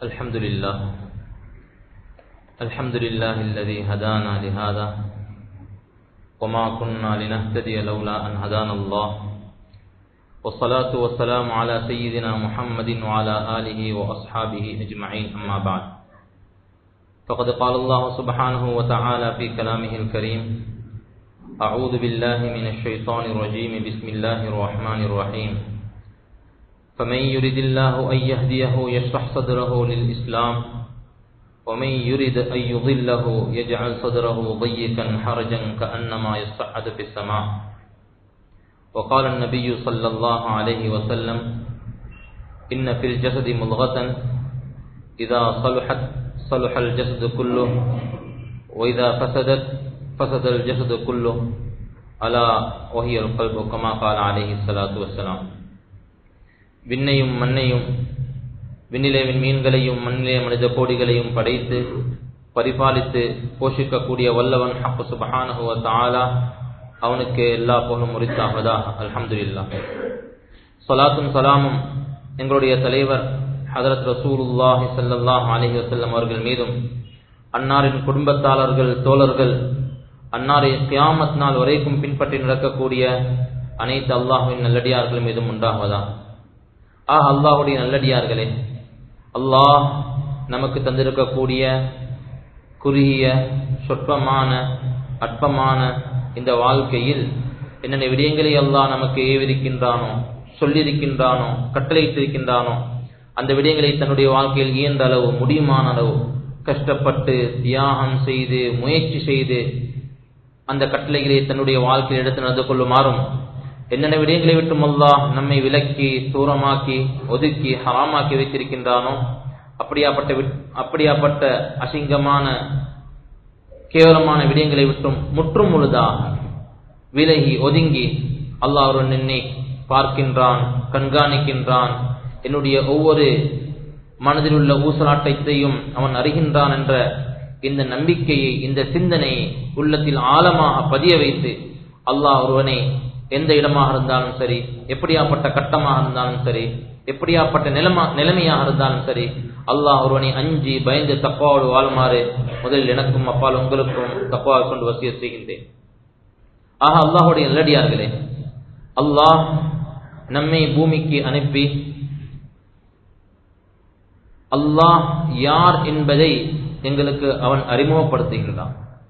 الحمد لله الحمد لله الذي هدانا لهذا وما كنا لنهتدي لولا أن هدانا الله والصلاة والسلام على سيدنا محمد وعلى آله وأصحابه أجمعين أما بعد فقد قال الله سبحانه وتعالى في كلامه الكريم أعوذ بالله من الشيطان الرجيم بسم الله الرحمن الرحيم فمن يرد الله أن يهديه يشرح صدره للإسلام ومن يرد أن يضله يجعل صدره ضيقا حرجا كأنما يصعد في السماء وقال النبي صلى الله عليه وسلم إن في الجسد مضغة إذا صلحت صلح الجسد كله وإذا فسدت فسد الجسد كله ألا وهي القلب كما قال عليه الصلاة والسلام விண்ணையும் மண்ணையும் விண்ணிலே மீன்களையும் மண்ணிலே மனித கோடிகளையும் படைத்து பரிபாலித்து போஷிக்கக்கூடிய வல்லவன் ஹப்பு சுபஹானஹுவ தாலா அவனுக்கு எல்லா புகழும் முறித்தாவதா அல்ஹம்துலில்லா சலாத்தும் சலாமும் எங்களுடைய தலைவர் ஹதரத் ரசூலுல்லாஹி சல்லாஹ் அலஹி வசல்லம் அவர்கள் மீதும் அன்னாரின் குடும்பத்தாளர்கள் தோழர்கள் அன்னாரை கியாமத் நாள் வரைக்கும் பின்பற்றி நடக்கக்கூடிய அனைத்து அல்லாஹுவின் நல்லடியார்கள் மீதும் உண்டாவதா ஆஹ் அல்லாஹுடைய நல்லடியார்களே அல்லாஹ் நமக்கு தந்திருக்கக்கூடிய குறுகிய சொற்பமான அற்பமான இந்த வாழ்க்கையில் என்னென்ன விடயங்களை அல்லாஹ் நமக்கு ஏவிருக்கின்றானோ சொல்லியிருக்கின்றானோ கட்டளையிட்டிருக்கின்றானோ அந்த விடயங்களை தன்னுடைய வாழ்க்கையில் இயன்ற அளவு முடியுமான அளவு கஷ்டப்பட்டு தியாகம் செய்து முயற்சி செய்து அந்த கட்டளைகளை தன்னுடைய வாழ்க்கையில் எடுத்து நடந்து கொள்ளுமாறும் என்னென்ன விடயங்களை விட்டும் அல்லாஹ் நம்மை விலக்கி தூரமாக்கி ஒதுக்கி ஹராமாக்கி வைத்திருக்கின்றானோ அப்படியாப்பட்ட அப்படியாப்பட்ட அசிங்கமான கேவலமான விடயங்களை விட்டும் முற்றும் முழுதாக விலகி ஒதுங்கி அல்லாஹ் ஒரு நின்னை பார்க்கின்றான் கண்காணிக்கின்றான் என்னுடைய ஒவ்வொரு மனதில் உள்ள ஊசலாட்டத்தையும் அவன் அறிகின்றான் என்ற இந்த நம்பிக்கையை இந்த சிந்தனையை உள்ளத்தில் ஆழமாக பதிய வைத்து அல்லாஹ் ஒருவனை எந்த இடமாக இருந்தாலும் சரி எப்படியாப்பட்ட கட்டமாக இருந்தாலும் சரி எப்படியாப்பட்ட நிலமா நிலைமையாக இருந்தாலும் சரி அல்லாஹ் ஒருவனை அஞ்சி பயந்து தப்பாவோடு வாழுமாறு முதலில் எனக்கும் அப்பால் உங்களுக்கும் தப்பாவை கொண்டு வசிய செய்கின்றேன் ஆக அல்லாஹுடைய நல்லடியார்களே அல்லாஹ் நம்மை பூமிக்கு அனுப்பி அல்லாஹ் யார் என்பதை எங்களுக்கு அவன் அறிமுகப்படுத்துகின்றான்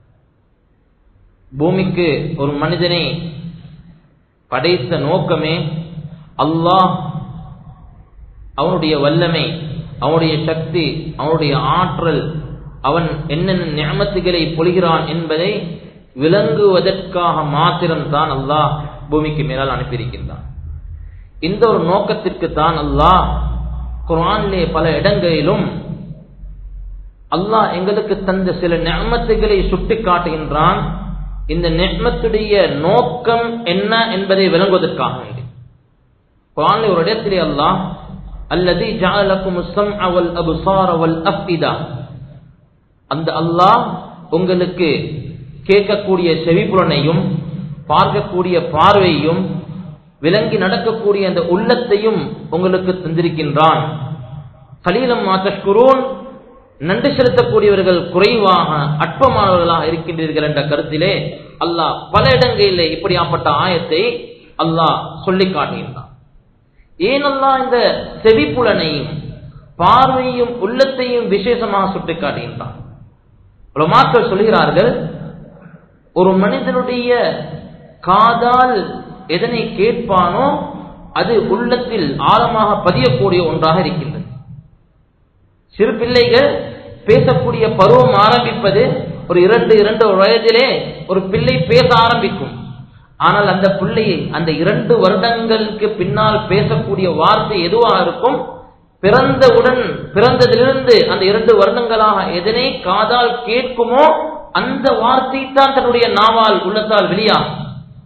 பூமிக்கு ஒரு மனிதனை படைத்த நோக்கமே அல்லாஹ் அவனுடைய வல்லமை அவனுடைய சக்தி அவனுடைய ஆற்றல் அவன் என்னென்ன ஞாபகத்துகளை பொழிகிறான் என்பதை விளங்குவதற்காக மாத்திரம்தான் அல்லாஹ் பூமிக்கு மேலால் அனுப்பியிருக்கின்றான் இந்த ஒரு நோக்கத்திற்கு தான் அல்லாஹ் குரானிலே பல இடங்களிலும் அல்லாஹ் எங்களுக்கு தந்த சில ஞாபகத்துகளை சுட்டி காட்டுகின்றான் இந்த நெஹ்மத்துடைய நோக்கம் என்ன என்பதை விளங்குவதற்காக வேண்டி குரானில் ஒரு இடத்திலே அல்லாஹ் அல்லது ஜாலக்கும் அவல் அபுசார் அவல் அஃபிதா அந்த அல்லாஹ் உங்களுக்கு கேட்கக்கூடிய செவிப்புலனையும் பார்க்கக்கூடிய பார்வையும் விளங்கி நடக்கக்கூடிய அந்த உள்ளத்தையும் உங்களுக்கு தந்திருக்கின்றான் கலீலம் மாத்தஷ்குரோன் நன்றி செலுத்தக்கூடியவர்கள் குறைவாக அற்பமானவர்களாக இருக்கின்றீர்கள் என்ற கருத்திலே அல்லாஹ் பல இடங்களிலே இப்படியாப்பட்ட ஆயத்தை அல்லாஹ் சொல்லி காட்டுகின்றான் ஏன் அல்லாஹ் இந்த செவிப்புலனையும் பார்வையும் உள்ளத்தையும் விசேஷமாக சுட்டி காட்டுகின்றான் மக்கள் சொல்கிறார்கள் ஒரு மனிதனுடைய காதால் எதனை கேட்பானோ அது உள்ளத்தில் ஆழமாக பதியக்கூடிய ஒன்றாக இருக்கின்றது சிறு பிள்ளைகள் பேசக்கூடிய பருவம் ஆரம்பிப்பது ஒரு இரண்டு இரண்டு வயதிலே ஒரு பிள்ளை பேச ஆரம்பிக்கும் ஆனால் அந்த பிள்ளையை அந்த இரண்டு வருடங்களுக்கு பின்னால் பேசக்கூடிய வார்த்தை எதுவாக இருக்கும் பிறந்தவுடன் பிறந்ததிலிருந்து அந்த இரண்டு வருடங்களாக எதனை காதால் கேட்குமோ அந்த வார்த்தை தான் தன்னுடைய நாவால் உள்ளத்தால் வெளியாகும்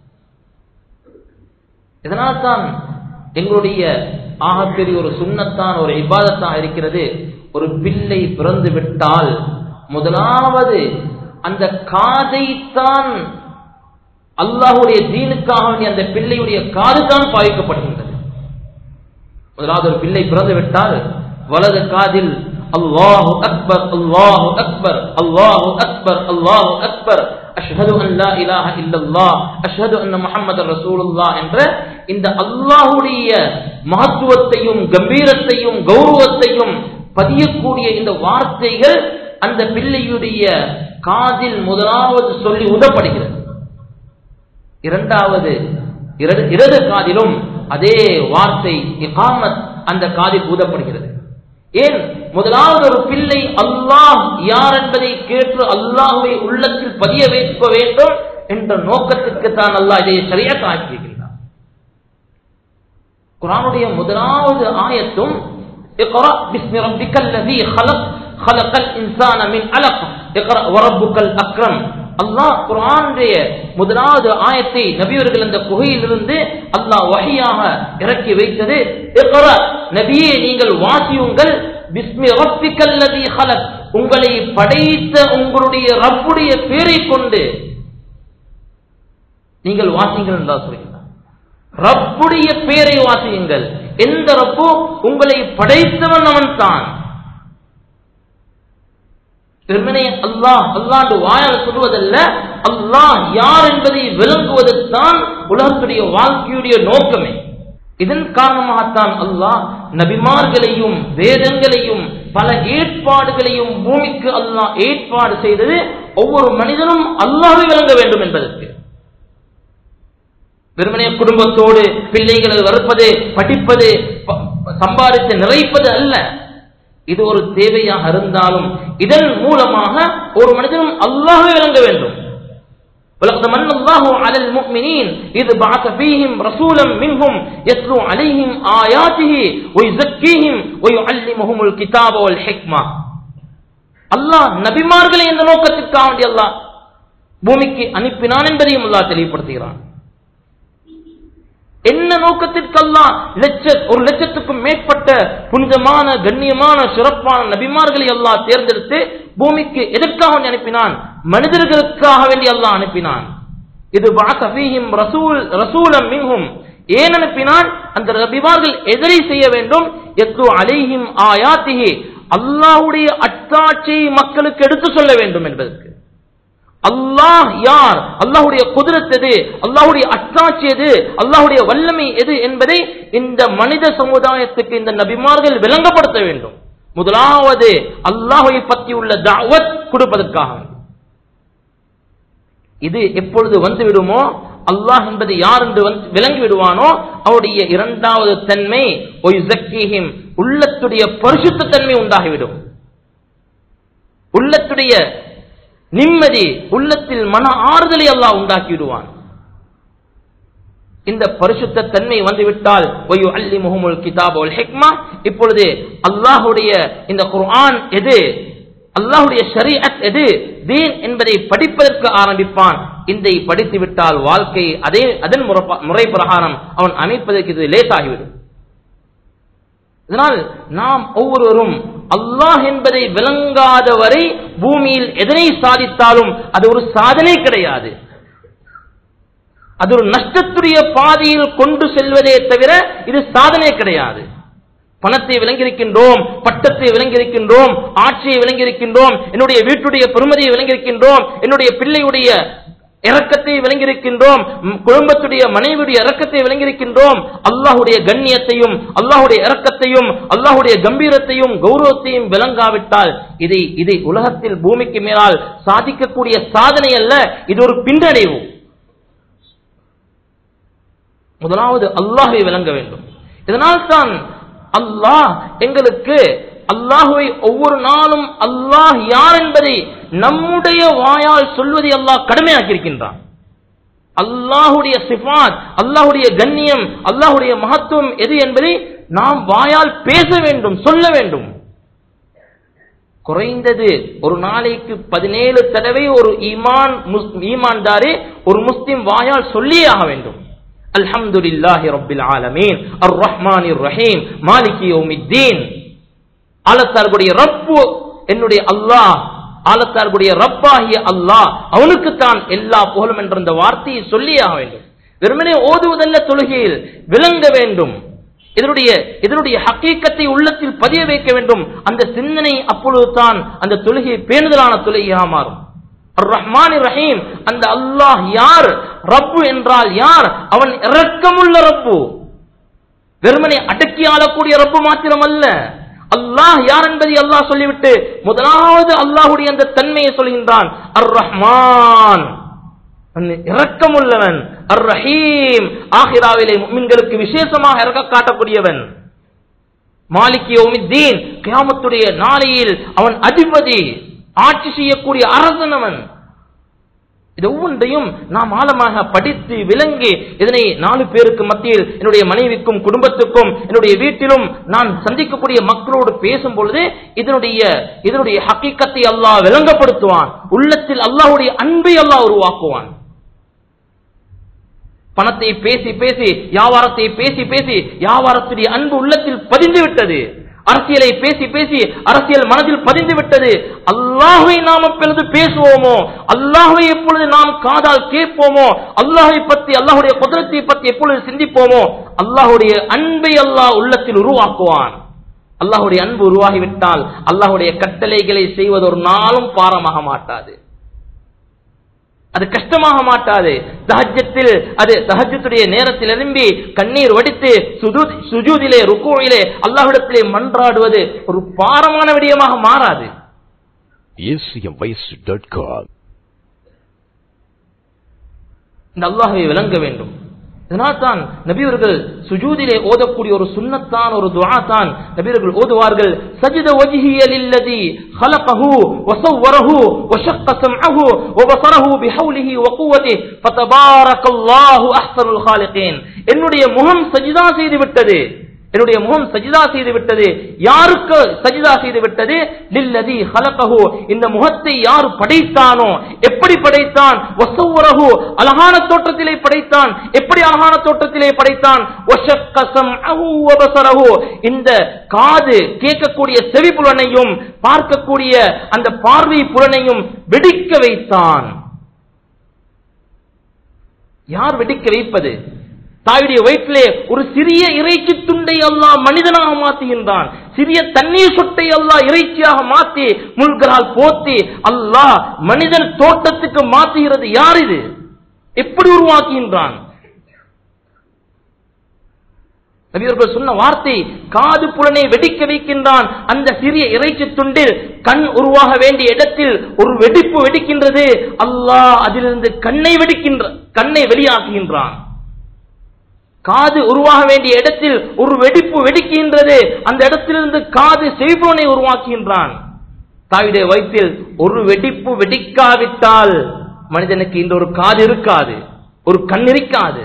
இதனால் தான் எங்களுடைய ஆகப்பெரிய ஒரு சுண்ணத்தான் ஒரு இபாதத்தான் இருக்கிறது ஒரு பிள்ளை பிறந்து விட்டால் முதலாவது அந்த காதைத்தான் அல்லாஹுடைய தீனுக்காக வேண்டிய அந்த பிள்ளையுடைய காது தான் பாதிக்கப்படுகின்றது முதலாவது ஒரு பிள்ளை பிறந்து விட்டால் வலது காதில் அல்லாஹு அக்பர் அல்லாஹு அக்பர் அல்லாஹு அக்பர் அல்லாஹு அக்பர் அஷ்ஹது அன் லா இலாஹ இல்லல்லாஹ் அஷ்ஹது அன்ன முஹம்மது ரசூலுல்லாஹ் என்ற இந்த அல்லாஹ்வுடைய மகத்துவத்தையும் கம்பீரத்தையும் கௌரவத்தையும் பதியக்கூடிய இந்த வார்த்தைகள் அந்த பிள்ளையுடைய காதில் முதலாவது சொல்லி உதப்படுகிறது இரண்டாவது இரடு- இடது காதிலும் அதே வார்த்தை இகாமத் அந்த காதில் ஊதப்படுகிறது ஏன் முதலாவது ஒரு பிள்ளை அல்லாஹ் யார் என்பதை கேட்டு அல்லாஹ்வை உள்ளத்தில் பதிய வைக்க வேண்டும் என்ற நோக்கத்திற்கு தான் அல்லாஹ் இதை சரியாக ஆக்கியிருக்கின்றார் குரானுடைய முதலாவது ஆயத்தும் اقرأ باسم ربك الذي خلق خلق الإنسان من علق اقرأ وربك الأكرم அல்லாஹ் குர்ஆனுடைய முதலாவது ஆயத்தை நபியவர்கள் அந்த குகையிலிருந்து அல்லாஹ் வஹியாக இறக்கி வைத்தது இக்ரா நபியே நீங்கள் வாசியுங்கள் பிஸ்மி ரப்பிக்கல் லதீ خلق உங்களை படைத்த உங்களுடைய ரப்புடைய பேரை கொண்டு நீங்கள் வாசியுங்கள் என்று அல்லாஹ் சொல்கிறார் ரப்புடைய பேரை வாசியுங்கள் எந்த ரப்பு உங்களை படைத்தவன் அவன் தான் வெறுமனே அல்லாஹ் அல்லாண்டு வாயால் சொல்வதல்ல அல்லாஹ் யார் என்பதை விளங்குவதுதான் உலகத்துடைய வாழ்க்கையுடைய நோக்கமே இதன் காரணமாகத்தான் அல்லாஹ் நபிமார்களையும் வேதங்களையும் பல ஏற்பாடுகளையும் பூமிக்கு அல்லாஹ் ஏற்பாடு செய்தது ஒவ்வொரு மனிதனும் அல்லாஹ்வை விளங்க வேண்டும் என்பதற்கு வெறுமனே குடும்பத்தோடு பிள்ளைகளை வளர்ப்பது படிப்பது ப- சம்பாதித்து நிறைப்பது அல்ல இது ஒரு தேவையாக இருந்தாலும் இதன் மூலமாக ஒரு மனிதனும் அல்லாஹ்வை விளங்க வேண்டும் ولقد من الله على المؤمنين إذ بعث فيهم رسولا منهم يتلو عليهم آياته ويزكيهم ويعلمهم الكتاب والحكمة அல்லாஹ் நபிமார்களை இந்த நோக்கத்திற்காக வேண்டி அல்லாஹ் பூமிக்கு அனுப்பினான் என்பதையும் அல்லாஹ் தெளிவுபடுத்துகிறான் என்ன நோக்கத்திற்கு அல்லாஹ் லட்ச ஒரு லட்சத்துக்கும் மேற்பட்ட புனிதமான கண்ணியமான சிறப்பான நபிமார்களை அல்லாஹ் தேர்ந்தெடுத்து பூமிக்கு எதற்காக வேண்டி அனுப்பினான் மனிதர்களுக்காக வேண்டி அல்லாஹ் அனுப்பினான் இது பாசபீஹிம் ரசூல் ரசூலம் மின்ஹும் ஏன் அனுப்பினான் அந்த நபிமார்கள் எதிரை செய்ய வேண்டும் எத்து அலைஹிம் ஆயாத்திஹி அல்லாஹ்வுடைய அத்தாட்சியை மக்களுக்கு எடுத்து சொல்ல வேண்டும் என்பதற்கு அல்லாஹ் யார் அல்லாஹ்வுடைய குதிரத் எது அல்லாஹ்வுடைய அத்தாட்சி எது அல்லாஹ்வுடைய வல்லமை எது என்பதை இந்த மனித சமுதாயத்துக்கு இந்த நபிமார்கள் விளங்கப்படுத்த வேண்டும் முதலாவது அல்லாஹ்வை பற்றி உள்ள தாவத் கொடுப்பதற்காக இது எப்பொழுது வந்து விடுமோ அல்லாஹ் என்பது யார் என்று வந்து விளங்கி விடுவானோ அவருடைய இரண்டாவது தன்மை ஒய்சக்கீஹிம் உள்ளத்துடைய பரிசுத்த தன்மை உண்டாகிவிடும் உள்ளத்துடைய நிம்மதி உள்ளத்தில் மன ஆறுதலை அல்லாஹ் உண்டாக்கி விடுவான் இந்த பரிசுத்த தன்மை வந்துவிட்டால் ஒய்யு அல்லி முகமுல் கிதாப் ஹிக்மா இப்பொழுது அல்லாஹுடைய இந்த குர்ஆன் எது அல்லாஹுடைய ஷரீஅத் எது தீன் என்பதை படிப்பதற்கு ஆரம்பிப்பான் இதை படித்து விட்டால் வாழ்க்கை அதே அதன் முறப்ப- முறை பிரகாரம் அவன் அமைப்பதற்கு இது லேசாகிவிடும் இதனால் நாம் ஒவ்வொருவரும் அல்லாஹ் என்பதை விளங்காத வரை பூமியில் எதனை சாதித்தாலும் அது ஒரு சாதனை கிடையாது அது ஒரு நஷ்டத்துடைய பாதையில் கொண்டு செல்வதே தவிர இது சாதனை கிடையாது பணத்தை விளங்கியிருக்கின்றோம் பட்டத்தை விளங்கியிருக்கின்றோம் ஆட்சியை விளங்கியிருக்கின்றோம் என்னுடைய வீட்டுடைய பெருமதியை விளங்கியிருக்கின்றோம் என்னுடைய பிள்ளையுடைய இரக்கத்தை விளங்கியிருக்கின்றோம் ம், குடும்பத்துடைய மனைவியுடைய இரக்கத்தை விளங்கியிருக்கின்றோம் அல்லாஹுடைய கண்ணியத்தையும் அல்லாஹுடைய இரக்கத்தையும் அல்லாஹுடைய கம்பீரத்தையும் கௌரவத்தையும் விளங்காவிட்டால் இதை இதை உலகத்தில் பூமிக்கு மேலால் சாதிக்கக்கூடிய சாதனை அல்ல இது ஒரு பின்னடைவு முதலாவது அல்லாஹை விளங்க வேண்டும் இதனால் தான் அல்லாஹ் எங்களுக்கு அல்லாஹுவை ஒவ்வொரு நாளும் அல்லாஹ் யார் என்பதை நம்முடைய வாயால் சொல்வதை அல்லாஹ் கடமையாக்கியிருக்கின்றான் அல்லாஹுடைய சிஃபாத் அல்லாஹுடைய கண்ணியம் அல்லாஹுடைய மகத்துவம் எது என்பதை நாம் வாயால் பேச வேண்டும் சொல்ல வேண்டும் குறைந்தது ஒரு நாளைக்கு பதினேழு தடவை ஒரு ஈமான் முஸ்- ஈமான்தாரே ஒரு முஸ்லிம் வாயால் சொல்லியே ஆக வேண்டும் அல்ஹம்துலில்லாஹி ரப்பில் ஆலமீன் அர் ரஹ்மானிர் ரஹீம் மாலிகி யௌமித்தீன் ஆலத்தார்களுடைய ரப்பு என்னுடைய அல்லாஹ் ஆலத்தார்களுடைய ரப்பாகிய அல்லாஹ் அவனுக்குத்தான் எல்லா புகழும் என்ற அந்த வார்த்தையை சொல்லியே ஆக வேண்டும் வெறுமனே ஓதுவதல்ல தொழுகையில் விளங்க வேண்டும் இதனுடைய இதனுடைய ஹக்கீக்கத்தை உள்ளத்தில் பதிய வைக்க வேண்டும் அந்த சிந்தனை அப்பொழுதுதான் அந்த தொழுகை பேணுதலான தொழுகையாக மாறும் ரஹ்மான் ரஹீம் அந்த அல்லாஹ் யார் ரப்பு என்றால் யார் அவன் இரக்கமுள்ள ரப்பு வெறுமனை அடக்கி ஆளக்கூடிய ரப்பு மாத்திரம் அல்ல அல்லாஹ் யார் என்பதை அல்லாஹ் சொல்லிவிட்டு முதலாவது அல்லாஹுடைய அந்த தன்மையை சொல்கின்றான் அர் ரஹ்மான் இரக்கமுள்ளவன் அர் ரஹீம் ஆஹிராவிலே முமின்களுக்கு விசேஷமாக இறக்க காட்டக்கூடியவன் மாலிக் யௌமித்தீன் கியாமத்துடைய நாளையில் அவன் அதிபதி ஆட்சி செய்யக்கூடிய அரசன் அவன் இது ஒவ்வொன்றையும் நாம் ஆழமாக படித்து விளங்கி இதனை நாலு பேருக்கு மத்தியில் என்னுடைய மனைவிக்கும் குடும்பத்துக்கும் என்னுடைய வீட்டிலும் நான் சந்திக்கக்கூடிய மக்களோடு பேசும் பொழுது இதனுடைய இதனுடைய ஹக்கீக்கத்தை அல்லாஹ் விளங்கப்படுத்துவான் உள்ளத்தில் அல்லாஹ்வுடைய அன்பை அல்லாஹ் உருவாக்குவான் பணத்தை பேசி பேசி வியாபாரத்தை பேசி பேசி வியாபாரத்துடைய அன்பு உள்ளத்தில் பதிந்து விட்டது அரசியலை பேசி பேசி அரசியல் மனதில் பதிந்து விட்டது அல்லாஹை நாம் எப்பொழுது பேசுவோமோ அல்லாஹை எப்பொழுது நாம் காதால் கேட்போமோ அல்லாஹை பற்றி அல்லாஹுடைய குதிரத்தை பற்றி எப்பொழுது சிந்திப்போமோ அல்லாஹுடைய அன்பை அல்லாஹ் உள்ளத்தில் உருவாக்குவான் அல்லாஹுடைய அன்பு உருவாகிவிட்டால் அல்லாஹுடைய கட்டளைகளை செய்வது ஒரு நாளும் பாரமாக மாட்டாது அது கஷ்டமாக மாட்டாது சஹஜத்தில் அது சஹஜத்துடைய நேரத்தில் எழும்பி கண்ணீர் வடித்து சுஜூதிலே ருக்கோயிலே அல்லாஹிடத்திலே மன்றாடுவது ஒரு பாரமான விடயமாக மாறாது acmvoice.com இந்த அல்லாஹை விளங்க வேண்டும் இதனால் தான் நபியவர்கள் சுஜூதிலே ஓதக்கூடிய ஒரு சுன்னத்தான் ஒரு துஆ தான் நபியவர்கள் ஓதுவார்கள் சஜித வஜ்ஹிய லில்லதி خلقه وصوره وشق سمعه وبصره بحوله وقوته فتبارك الله احسن الخالقين என்னுடைய முகம் சஜிதா செய்து விட்டது என்னுடைய முகம் சஜிதா செய்து விட்டது யாருக்கு சஜிதா செய்து விட்டது லில்லதி ஹலகஹு இந்த முகத்தை யார் படைத்தானோ எப்படி படைத்தான் வசவ்வரஹு அழகான தோற்றத்திலே படைத்தான் எப்படி அழகான தோற்றத்திலே படைத்தான் வஷக்க சம்அஹு வபஸரஹு இந்த காது கேட்கக்கூடிய செவி புலனையும் பார்க்கக்கூடிய அந்த பார்வை புலனையும் வெடிக்க வைத்தான் யார் வெடிக்க வைப்பது தாயுடைய வயிற்றிலே ஒரு சிறிய இறைச்சி துண்டை அல்லாஹ் மனிதனாக மாற்றுகின்றான் சிறிய தண்ணீர் சொட்டை அல்லாஹ் இறைச்சியாக மாற்றி முள்களால் போத்தி அல்லாஹ் மனிதன் தோட்டத்துக்கு மாற்றுகிறது யார் இது எப்படி உருவாக்குகின்றான் நபியர்கள் சொன்ன வார்த்தை காது புலனை வெடிக்க வைக்கின்றான் அந்த சிறிய இறைச்சி துண்டில் கண் உருவாக வேண்டிய இடத்தில் ஒரு வெடிப்பு வெடிக்கின்றது அல்லாஹ் அதிலிருந்து கண்ணை வெடிக்கின்ற கண்ணை வெளியாக்குகின்றான் காது உருவாக வேண்டிய இடத்தில் ஒரு வெடிப்பு வெடிக்கின்றது அந்த இடத்திலிருந்து காது செவிப்புலனை உருவாக்குகின்றான் தாயுடைய வயிற்றில் ஒரு வெடிப்பு வெடிக்காவிட்டால் மனிதனுக்கு இந்த ஒரு காது இருக்காது ஒரு கண் இருக்காது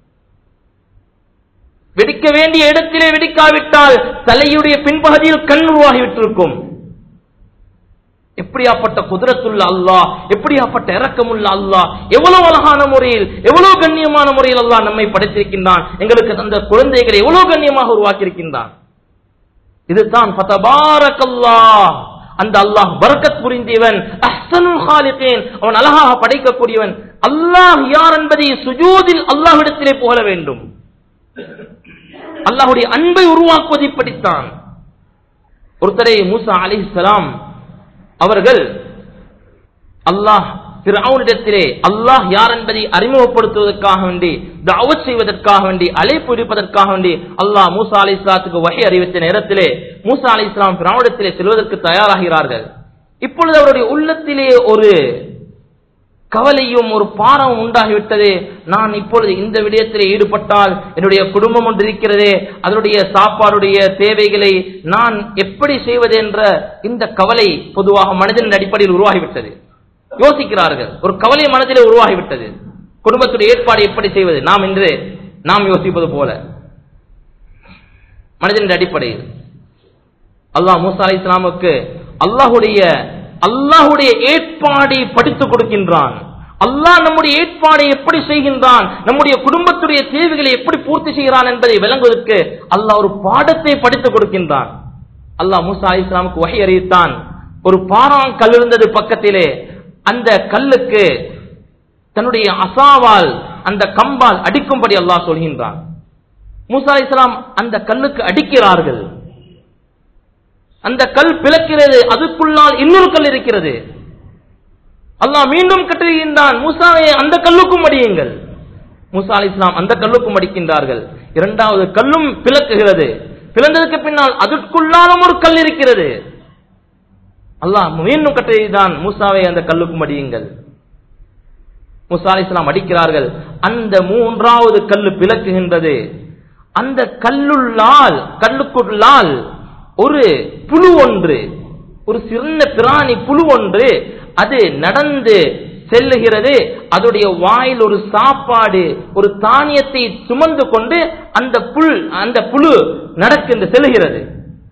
வெடிக்க வேண்டிய இடத்திலே வெடிக்காவிட்டால் தலையுடைய பின்பகுதியில் கண் உருவாகிவிட்டிருக்கும் எப்படியாப்பட்ட குதிரத்துள்ள அல்லாஹ் எப்படியாப்பட்ட இரக்கமுள்ள அல்லாஹ் எவ்வளவு அழகான முறையில் எவ்வளவு கண்ணியமான முறையில் அல்லாஹ் நம்மை படைத்திருக்கின்றான் எங்களுக்கு தந்த குழந்தைகளை எவ்வளவு கண்ணியமாக உருவாக்கியிருக்கின்றான் இதுதான் ஃபதபாரக்கல்லாஹ் அந்த அல்லாஹ் பரக்கத் புரிந்தவன் அஹ்சனுல் ஹாலிகீன் அவன் அழகாக படைக்கக்கூடியவன் அல்லாஹ் யார் என்பதை சுஜூதில் அல்லாஹ்விடத்திலே புகழ வேண்டும் அல்லாஹ்வுடைய அன்பை உருவாக்குவது இப்படித்தான் ஒருத்தரை மூசா அலிஹிஸ்ஸலாம் அவர்கள் அல்லாஹ் பிறவுனிடத்திலே அல்லாஹ் யார் என்பதை அறிமுகப்படுத்துவதற்காக வேண்டி தாவத் செய்வதற்காக வேண்டி அழைப்பு விடுப்பதற்காக வேண்டி அல்லாஹ் மூசா அலி இஸ்லாத்துக்கு வகை அறிவித்த நேரத்திலே மூசா அலி இஸ்லாம் பிறவுனிடத்திலே செல்வதற்கு தயாராகிறார்கள் இப்பொழுது அவருடைய உள்ளத்திலே ஒரு கவலையும் ஒரு பாரமும் உண்டாகிவிட்டது நான் இப்பொழுது இந்த விடயத்திலே ஈடுபட்டால் என்னுடைய குடும்பம் ஒன்று இருக்கிறதே அதனுடைய சாப்பாடுடைய தேவைகளை நான் எப்படி செய்வது என்ற இந்த கவலை பொதுவாக மனிதனின் அடிப்படையில் உருவாகிவிட்டது யோசிக்கிறார்கள் ஒரு கவலை மனதிலே உருவாகிவிட்டது குடும்பத்துடைய ஏற்பாடு எப்படி செய்வது நாம் இன்று நாம் யோசிப்பது போல மனிதனின் அடிப்படையில் அல்லாஹ் மூசா அலி இஸ்லாமுக்கு அல்லாஹுடைய அல்லாஹுடைய ஏற்பாடை படித்துக் கொடுக்கின்றான் அல்லாஹ் நம்முடைய ஏற்பாடை எப்படி செய்கின்றான் நம்முடைய குடும்பத்துடைய தேவைகளை எப்படி பூர்த்தி செய்கிறான் என்பதை விளங்குவதற்கு அல்லாஹ் ஒரு பாடத்தை படித்துக் கொடுக்கின்றான் அல்லாஹ் மூசா அலி இஸ்லாமுக்கு வகை அறிவித்தான் ஒரு பாறாங்கல் இருந்தது பக்கத்திலே அந்த கல்லுக்கு தன்னுடைய அசாவால் அந்த கம்பால் அடிக்கும்படி அல்லாஹ் சொல்கின்றான் மூசா அலைஹிஸ்ஸலாம் அந்த கல்லுக்கு அடிக்கிறார்கள் அந்த கல் பிளக்கிறது அதுக்குள்ளால் இன்னொரு கல் இருக்கிறது அல்லாஹ் மீண்டும் கட்டுகின்றான் மூசாவை அந்த கல்லுக்கும் அடியுங்கள் மூசா அலி இஸ்லாம் அந்த கல்லுக்கும் அடிக்கின்றார்கள் இரண்டாவது கல்லும் பிளக்குகிறது பிளந்ததுக்கு பின்னால் அதற்குள்ளாலும் ஒரு கல் இருக்கிறது அல்லாஹ் மீண்டும் கட்டுகிறான் மூசாவை அந்த கல்லுக்கும் அடியுங்கள் மூசா அலி இஸ்லாம் அடிக்கிறார்கள் அந்த மூன்றாவது கல்லு பிளக்குகின்றது அந்த கல்லுள்ளால் கல்லுக்குள்ளால் ஒரு புழு ஒன்று ஒரு சிறந்த பிராணி புழு ஒன்று அது நடந்து செல்லுகிறது அதோடைய வாயில் ஒரு சாப்பாடு ஒரு தானியத்தை சுமந்து கொண்டு அந்த புல் அந்த புழு நடக்கின்ற செல்லுகிறது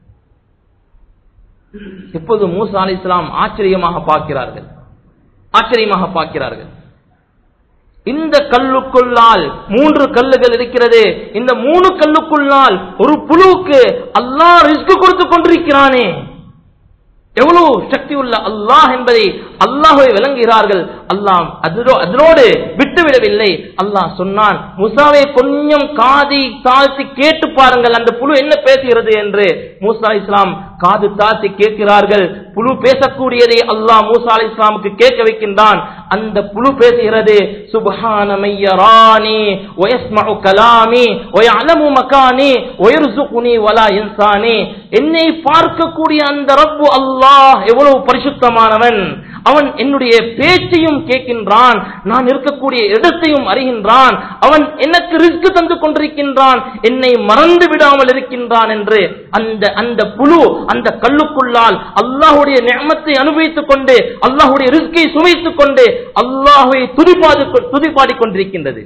இப்போது மூசா அலி இஸ்லாம் ஆச்சரியமாக பார்க்கிறார்கள் ஆச்சரியமாக பார்க்கிறார்கள் இந்த கல்லுக்குள்ளால் மூன்று கல்லுகள் இருக்கிறது இந்த மூணு கல்லுக்குள்ளால் ஒரு புழுவுக்கு அல்லாஹ் ரிஸ்க் கொடுத்து கொண்டிருக்கிறானே எவ்வளவு சக்தி உள்ள அல்லாஹ் என்பதை அல்லாஹை விளங்குகிறார்கள் அல்லாஹ் அதனோ- அதனோடு விட்டுவிடவில்லை அல்லாஹ் சொன்னான் முசாவை கொஞ்சம் காதி தாழ்த்தி கேட்டு பாருங்கள் அந்த புழு என்ன பேசுகிறது என்று மூசா இஸ்லாம் காது தாழ்த்தி கேட்கிறார்கள் புழு பேசக்கூடியதை அல்லாஹ் மூசா அலி இஸ்லாமுக்கு கேட்க வைக்கின்றான் அந்த புழு பேசுகிறது சுபஹான மையரானி வயஸ்மஉ கலாமி வயஅலமு மகானி வயர்சுகுனி வலா இன்சானி என்னை பார்க்கக்கூடிய அந்த ரப்பு அல்லாஹ் எவ்வளவு பரிசுத்தமானவன் அவன் என்னுடைய பேச்சையும் கேட்கின்றான் நான் இருக்கக்கூடிய இடத்தையும் அறிகின்றான் அவன் எனக்கு ரிஸ்க் தந்து கொண்டிருக்கின்றான் என்னை மறந்து விடாமல் இருக்கின்றான் என்று அந்த அந்த புழு அந்த கல்லுக்குள்ளால் அல்லாஹுடைய நியமத்தை அனுபவித்துக் கொண்டு அல்லாஹுடைய ரிஸ்கை சுமைத்துக் கொண்டு அல்லாஹுவை துதிப்பாது துதிப்பாடிக் கொண்டிருக்கின்றது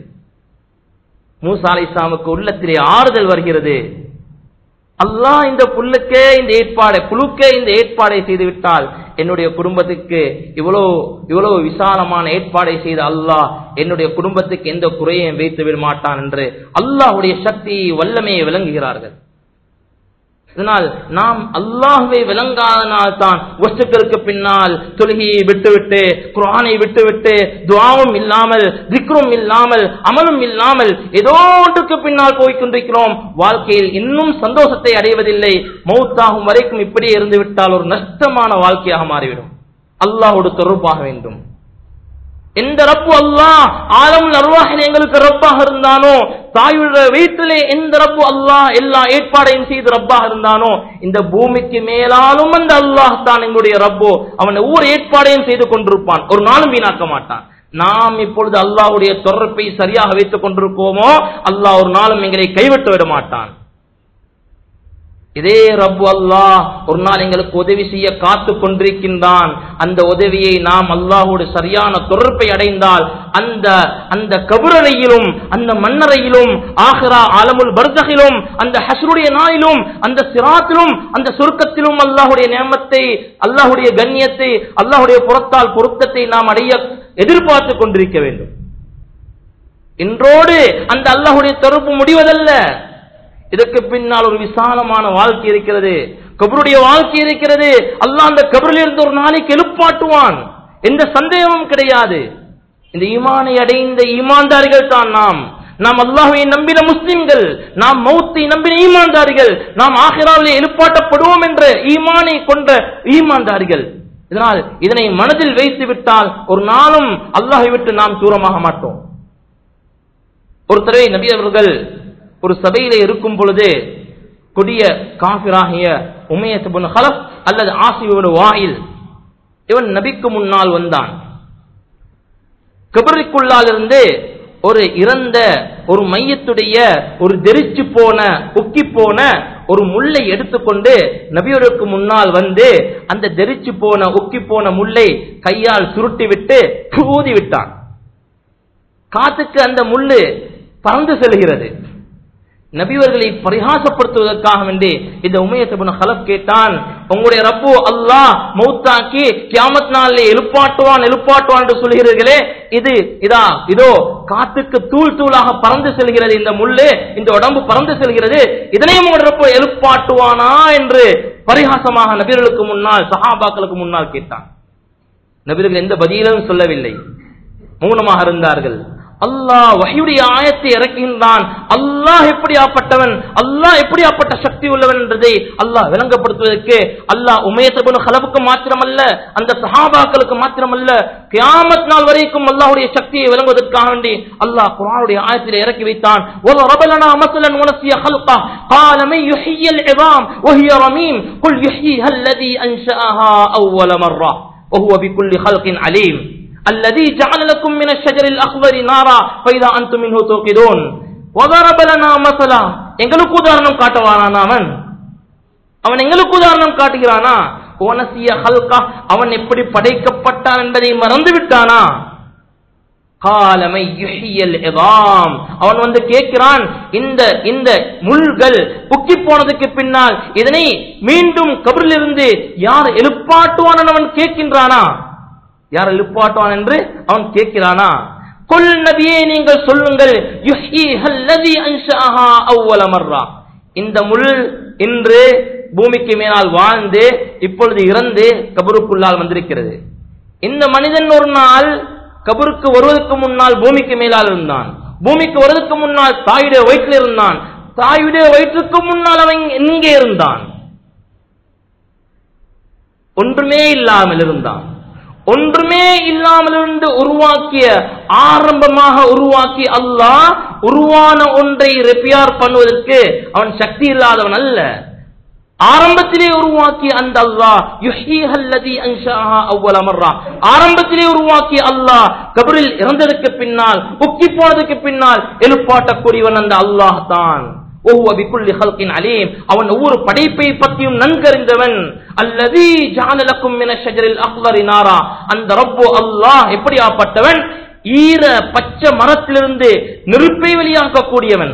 மூசா அலைஹிஸ்ஸலாமுக்கு உள்ளத்திலே ஆறுதல் வருகிறது அல்லாஹ் இந்த புல்லுக்கே இந்த ஏற்பாடை புழுக்கே இந்த ஏற்பாடை செய்து விட்டால் என்னுடைய குடும்பத்துக்கு இவ்வளவு இவ்வளவு விசாலமான ஏற்பாடை செய்த அல்லாஹ் என்னுடைய குடும்பத்துக்கு எந்த குறையையும் வைத்து விட மாட்டான் என்று அல்லாஹ்வுடைய சக்தியை வல்லமையை விளங்குகிறார்கள் இதனால் நாம் அல்லாஹ்வை விளங்காதனால் தான் வஸ்துக்களுக்கு பின்னால் தொழுகையை விட்டுவிட்டு குர்ஆனை விட்டுவிட்டு துவாவும் இல்லாமல் திக்ரும் இல்லாமல் அமலும் இல்லாமல் ஏதோ ஒன்றுக்கு பின்னால் போய் கொண்டிருக்கிறோம் வாழ்க்கையில் இன்னும் சந்தோஷத்தை அடைவதில்லை மௌத்தாகும் வரைக்கும் இப்படியே இருந்து விட்டால் ஒரு நஷ்டமான வாழ்க்கையாக மாறிவிடும் அல்லாஹோடு தொடர்பாக வேண்டும் எந்த ரப்பு அல்லாஹ் ஆலமுல் அருவாகில் எங்களுக்கு ரப்பாக இருந்தானோ தாயுடைய வீட்டிலே எந்த ரப்பு அல்லாஹ் எல்லா ஏற்பாடையும் செய்து ரப்பாக இருந்தானோ இந்த பூமிக்கு மேலாலும் அந்த அல்லாஹ் தான் எங்களுடைய ரப்போ அவன் ஒவ்வொரு ஏற்பாடையும் செய்து கொண்டிருப்பான் ஒரு நாளும் வீணாக்க மாட்டான் நாம் இப்பொழுது அல்லாஹ்வுடைய தொடர்பை சரியாக வைத்துக் கொண்டிருக்கோமோ அல்லாஹ் ஒரு நாளும் எங்களை கைவிட்டு விட மாட்டான் இதே ரப்பு அல்லாஹ் ஒரு நாள் எங்களுக்கு உதவி செய்ய காத்து கொண்டிருக்கின்றான் அந்த உதவியை நாம் அல்லாஹோடு சரியான தொடர்பை அடைந்தால் அந்த அந்த கபுரறையிலும் அந்த மன்னரையிலும் ஆஹிரா ஆலமுல் பர்தகிலும் அந்த ஹஸ்ருடைய நாளிலும் அந்த சிராத்திலும் அந்த சொர்க்கத்திலும் அல்லாஹுடைய நியமத்தை அல்லாஹுடைய கண்ணியத்தை அல்லாஹுடைய புறத்தால் பொருத்தத்தை நாம் அடைய எதிர்பார்த்து கொண்டிருக்க வேண்டும் இன்றோடு அந்த அல்லாஹுடைய தொடர்பு முடிவதல்ல இதற்கு பின்னால் ஒரு விசாலமான வாழ்க்கை இருக்கிறது கபருடைய வாழ்க்கை இருக்கிறது அல்லாஹ் அந்த கபரில் இருந்து ஒரு நாளைக்கு எழுப்பாட்டுவான் எந்த சந்தேகமும் கிடையாது இந்த ஈமானை அடைந்த ஈமான்தாரிகள் தான் நாம் நாம் அல்லாஹ்வை நம்பின முஸ்லிம்கள் நாம் மௌத்தை நம்பின ஈமான்தாரிகள் நாம் ஆகிராவிலே எழுப்பாட்டப்படுவோம் என்ற ஈமானை கொண்ட ஈமான்தாரிகள் இதனால் இதனை மனதில் வைத்து விட்டால் ஒரு நாளும் அல்லாஹை விட்டு நாம் தூரமாக மாட்டோம் ஒரு தடவை நபி அவர்கள் ஒரு சபையில இருக்கும் பொழுது கொடிய காபிராகிய உமையத்துபுன் ஹலப் அல்லது ஆசிபுன் வாயில் இவன் நபிக்கு முன்னால் வந்தான் கபருக்குள்ளால் இருந்து ஒரு இறந்த ஒரு மையத்துடைய ஒரு தெரிச்சு போன உக்கி போன ஒரு முள்ளை எடுத்துக்கொண்டு நபியோருக்கு முன்னால் வந்து அந்த தெரிச்சு போன உக்கி போன முள்ளை கையால் சுருட்டி விட்டு ஊதி விட்டான் காத்துக்கு அந்த முள்ளு பறந்து செல்கிறது நபிவர்களை பரிகாசப்படுத்துவதற்காக வேண்டி இந்த உமையத்தபுன ஹலப் கேட்டான் உங்களுடைய ரப்பு அல்லாஹ் மௌத்தாக்கி கியாமத் நாளில் எழுப்பாட்டுவான் எழுப்பாட்டுவான் என்று சொல்கிறீர்களே இது இதா இதோ காத்துக்கு தூள் தூளாக பறந்து செல்கிறது இந்த முள்ளு இந்த உடம்பு பறந்து செல்கிறது இதனையும் உங்களுடைய ரப்பு எழுப்பாட்டுவானா என்று பரிகாசமாக நபிகளுக்கு முன்னால் சஹாபாக்களுக்கு முன்னால் கேட்டான் நபிகள் எந்த பதிலும் சொல்லவில்லை மௌனமாக இருந்தார்கள் அல்லாஹ் வஹியுடைய ஆயத்தை இறக்குகின்றான் அல்லாஹ் எப்படியாப்பட்டவன் அல்லாஹ் எப்படியாப்பட்ட சக்தி உள்ளவன் என்பதை அல்லாஹ் விளங்கப்படுத்துவதற்கு அல்லாஹ் உமேசபுன் ஹலவுக்கு மாத்திரமல்ல அந்த சஹாபாக்களுக்கு மாத்திரமல்ல கியாமத் நாள் வரைக்கும் அல்லாஹ்வுடைய சக்தியை விளங்குவதற்காக வேண்டி அல்லாஹ் குர்ஆனுடைய ஆயத்தில் இறக்கி வைத்தான் وَضَرَبَ لَنَا مَثَلًا وَنَسِيَ خَلْقَهُ قَالَ مَن يُحْيِي الْعِظَامَ وَهِيَ رَمِيمٌ قُلْ يُحْيِيهَا الَّذِي أَنشَأَهَا أَوَّلَ مَرَّةٍ وَهُوَ بِكُلِّ خَلْقٍ عَلِيمٌ الذي جعل لكم من الشجر الأخضر نارا فإذا أنتم منه توقدون وضرب لنا مثلا எங்களுக்கு உதாரணம் காட்டுவானான் அவன் அவன் எங்களுக்கு உதாரணம் காட்டுகிறானா ஓனசிய ஹல்கா அவன் எப்படி படைக்கப்பட்டான் என்பதை மறந்து விட்டானா காலமை யுஹியல் இதாம் அவன் வந்து கேட்கிறான் இந்த இந்த முள்கள் புக்கி போனதுக்கு பின்னால் இதனை மீண்டும் கபரிலிருந்து யார் எழுப்பாட்டுவான் அவன் கேட்கின்றானா யார் எழுப்பாட்டுவான் என்று அவன் கேட்கிறானா கொல் நபியே நீங்கள் சொல்லுங்கள் யுஹ்யீஹல்லதி அன்ஷஅஹா அவ்வல மர்ரா இந்த முள் இன்று பூமிக்கு மேலால் வாழ்ந்து இப்பொழுது இறந்து கபருக்குள்ளால் வந்திருக்கிறது இந்த மனிதன் ஒரு நாள் கபருக்கு வருவதற்கு முன்னால் பூமிக்கு மேலால் இருந்தான் பூமிக்கு வருவதற்கு முன்னால் தாயுடைய வயிற்றில் இருந்தான் தாயுடைய வயிற்றுக்கு முன்னால் அவன் எங்கே இருந்தான் ஒன்றுமே இல்லாமல் இருந்தான் ஒன்றுமே இல்லாமல் இருந்து உருவாக்கிய ஆரம்பமாக உருவாக்கி அல்லாஹ் உருவான ஒன்றை ரெப்பியார் பண்ணுவதற்கு அவன் சக்தி இல்லாதவன் அல்ல ஆரம்பத்திலே உருவாக்கி அந்த அல்லாஹ் யுஹீஹல்லதி அன்ஷாஹா அவ்வல மர்ரா ஆரம்பத்திலே உருவாக்கி அல்லாஹ் கபரில் இறந்ததற்கு பின்னால் உக்கி போனதுக்கு பின்னால் எழுப்பாட்டக்கூடியவன் அந்த அல்லாஹ் தான் அவன் ஒவ்வொரு படைப்பை பற்றியும் நன்கறிந்தவன் அல்லது ஜானலக்கும் நாரா அந்த ரப்பு அல்லாஹ் எப்படியாப்பட்டவன் ஈர பச்சை மரத்திலிருந்து நெருப்பை வெளியாக்கக்கூடியவன்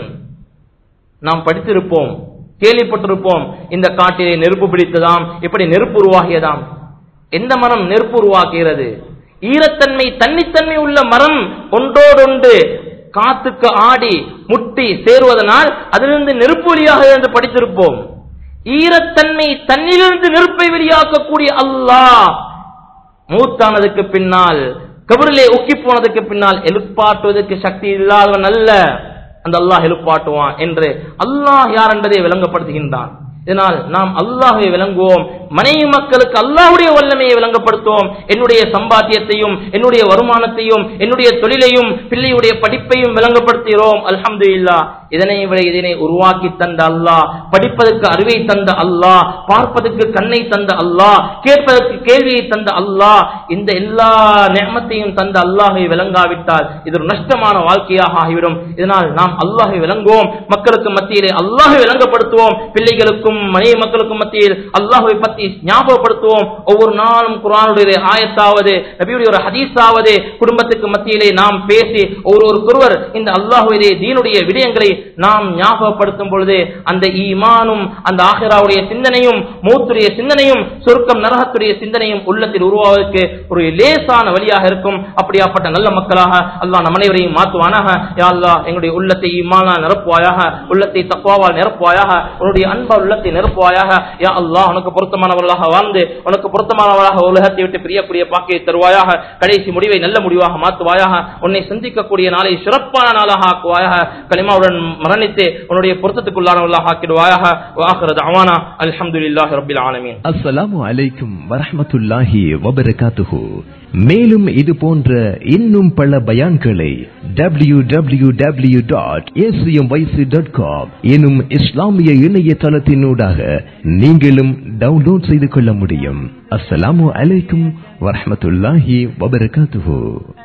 நாம் படித்திருப்போம் கேள்விப்பட்டிருப்போம் இந்த காட்டிலே நெருப்பு பிடித்ததாம் இப்படி நெருப்பு உருவாகியதாம் எந்த மரம் நெருப்பு உருவாக்குகிறது ஈரத்தன்மை தன்னித்தன்மை உள்ள மரம் ஒன்றோடொன்று காத்துக்கு ஆடி முட்டி சேருவதனால் அதிலிருந்து நெருப்பு வெளியாக என்று படித்திருப்போம் ஈரத்தன்மை தன்னிலிருந்து நெருப்பை வெளியாக்கக்கூடிய அல்லாஹ் மூத்தானதுக்கு பின்னால் கபரிலே உக்கி போனதுக்கு பின்னால் எழுப்பாட்டுவதற்கு சக்தி இல்லாதவன் அல்ல அந்த அல்லாஹ் எழுப்பாட்டுவான் என்று அல்லாஹ் யார் என்பதை விளங்கப்படுத்துகின்றான் இதனால் நாம் அல்லாஹை விளங்குவோம் மனைவி மக்களுக்கு அல்லாஹுடைய வல்லமையை விளங்கப்படுத்துவோம் என்னுடைய சம்பாத்தியத்தையும் என்னுடைய வருமானத்தையும் என்னுடைய தொழிலையும் பிள்ளையுடைய படிப்பையும் விளங்கப்படுத்துகிறோம் அல்ஹம்து இல்லா இதனை விட இதனை உருவாக்கி தந்த அல்லாஹ் படிப்பதற்கு அறிவை தந்த அல்லாஹ் பார்ப்பதற்கு கண்ணை தந்த அல்லாஹ் கேட்பதற்கு கேள்வியை தந்த அல்லாஹ் இந்த எல்லா நேமத்தையும் தந்த அல்லாஹை விளங்காவிட்டால் இது ஒரு நஷ்டமான வாழ்க்கையாக ஆகிவிடும் இதனால் நாம் அல்லாஹை விளங்குவோம் மக்களுக்கு மத்தியிலே அல்லாஹை விளங்கப்படுத்துவோம் பிள்ளைகளுக்கும் மனைவி மக்களுக்கும் மத்தியில் அல்லாஹை பற்றி ஞாபகப்படுத்துவோம் ஒவ்வொரு நாளும் குரானுடைய ஆயத்தாவது நபியுடைய ஒரு ஹதீஸாவது குடும்பத்துக்கு மத்தியிலே நாம் பேசி ஒருவருக்கொருவர் இந்த அல்லாஹுடைய தீனுடைய விடயங்களை நாம் ஞாபகப்படுத்தும் பொழுது அந்த ஈமானும் அந்த ஆஹிராவுடைய சிந்தனையும் மூத்துடைய சிந்தனையும் சுருக்கம் நரகத்துடைய சிந்தனையும் உள்ளத்தில் உருவாவதற்கு ஒரு லேசான வழியாக இருக்கும் அப்படியாப்பட்ட நல்ல மக்களாக அல்லாஹ் நம் அனைவரையும் மாற்றுவானாக யா அல்லாஹ் எங்களுடைய உள்ளத்தை ஈமானால் நிரப்புவாயாக உள்ளத்தை தக்குவாவால் நிரப்புவாயாக உன்னுடைய அன்பால் உள்ளத்தை நிரப்புவாயாக யா அல்லாஹ் உனக்கு பொருத்தமானவர்களாக வாழ்ந்து உனக்கு பொருத்தமானவர்களாக உலகத்தை விட்டு பிரியக்கூடிய பாக்கியை தருவாயாக கடைசி முடிவை நல்ல முடிவாக மாற்றுவாயாக உன்னை சந்திக்கக்கூடிய நாளை சிறப்பான நாளாக ஆக்குவாயாக களிமாவுடன் மரணித்து உன்னுடைய பொருத்தத்துக்குள்ளானவர்களாக ஆக்கிடுவாயாக வாக்குறது அவானா அல்ஹம்துலில்லாஹி ரப்பில் ஆலமீன் அஸ்ஸலாமு அலைக்கும் வரஹ்மத்துல்லாஹி வபரகாத்துஹு மேலும் இது போன்ற இன்னும் பல பயான்களை W W W dot dot com எனும் இஸ்லாமிய இணையதளத்தினூடாக நீங்களும் டவுன்லோட் செய்து கொள்ள முடியும் அஸ்ஸலாமு அலைக்கும் வரஹ்மத்துல்லாஹி வபரகாத்துஹு